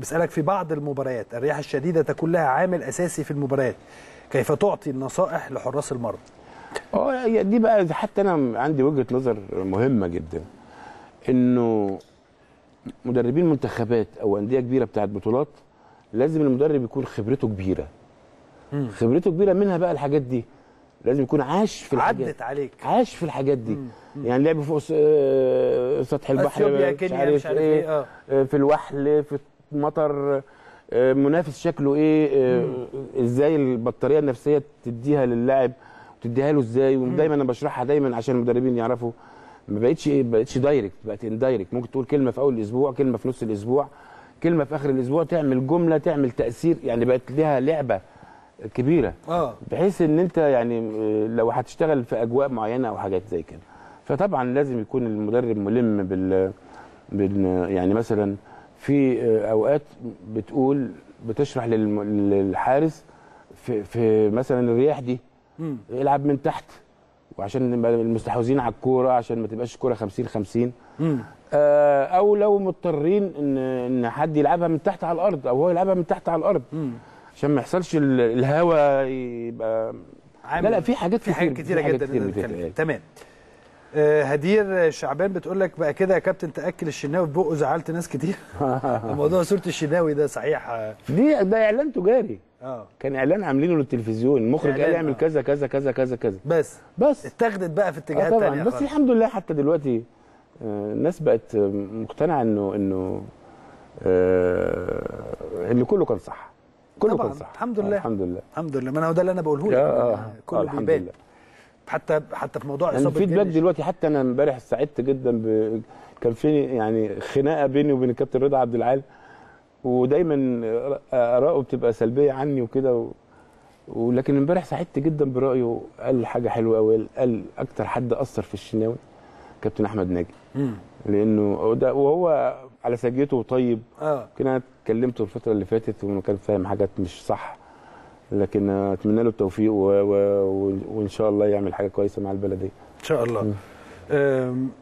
بسالك في بعض المباريات الرياح الشديده تكون لها عامل اساسي في المباريات كيف تعطي النصائح لحراس المرمى اه هي دي بقى حتى انا عندي وجهه نظر مهمه جدا انه مدربين منتخبات او انديه كبيره بتاعت بطولات لازم المدرب يكون خبرته كبيره خبرته كبيره منها بقى الحاجات دي لازم يكون عاش في الحاجات عدت عليك عاش في الحاجات دي يعني لعب فوق س- آه، سطح البحر اثيوبيا مش كينيا مش عارف ايه اه آه، في الوحل في المطر آه، منافس شكله ايه آه، ازاي البطاريه النفسيه تديها للاعب وتديها له ازاي ودايما انا بشرحها دايما عشان المدربين يعرفوا ما بقتش ايه ما بقتش دايركت بقت اندايركت ممكن تقول كلمه في اول الاسبوع كلمه في نص الاسبوع كلمه في اخر الاسبوع تعمل جمله تعمل تاثير يعني بقت ليها لعبه كبيره اه بحيث ان انت يعني آه، لو هتشتغل في اجواء معينه او حاجات زي كده فطبعا لازم يكون المدرب ملم بال, بال يعني مثلا في آه، اوقات بتقول بتشرح للم- للحارس في, في مثلا الرياح دي مم. العب من تحت وعشان نبقى المستحوذين على الكوره عشان ما تبقاش الكوره 50 50 مم. آه، او لو مضطرين ان ان حد يلعبها من تحت على الارض او هو يلعبها من تحت على الارض مم. عشان ما يحصلش ال- الهوا يبقى عامل- لا لا في حاجات في حاجات كتيره جدا كتير نقدر نتكلم بتتقال. فيها. تمام آه، هدير شعبان بتقول لك بقى كده يا كابتن تاكل الشناوي في بقه زعلت ناس كتير موضوع صوره الشناوي ده صحيح اه دي ده اعلان تجاري آه. كان اعلان عاملينه للتلفزيون المخرج إعلان، قال يعمل آه. كذا كذا كذا كذا كذا بس بس اتاخدت بقى في آه اتجاهات طبعا تانية بس خالص. الحمد لله حتى دلوقتي آه، الناس بقت آه، مقتنعه انه انه آه، ان كله كان صح كله طبعاً، كان صح الحمد آه، لله. الحمد لله الحمد لله ما انا هو ده اللي انا بقوله لك آه، آه، كله آه، الحمد بيبان لله. حتى حتى في موضوع يعني اصابه الفيدباك جريليش. دلوقتي حتى انا امبارح سعدت جدا ب... كان في يعني خناقه بيني وبين الكابتن رضا عبد العال ودايما اراءه بتبقى سلبيه عني وكده و... ولكن امبارح سعدت جدا برايه قال حاجه حلوه قوي قال اكتر حد اثر في الشناوي كابتن احمد ناجي مم. لانه ده وهو على سجيته وطيب اه كان انا كلمته الفتره اللي فاتت وانه كان فاهم حاجات مش صح لكن اتمنى له التوفيق و... و... وان شاء الله يعمل حاجه كويسه مع البلديه ان شاء الله أم،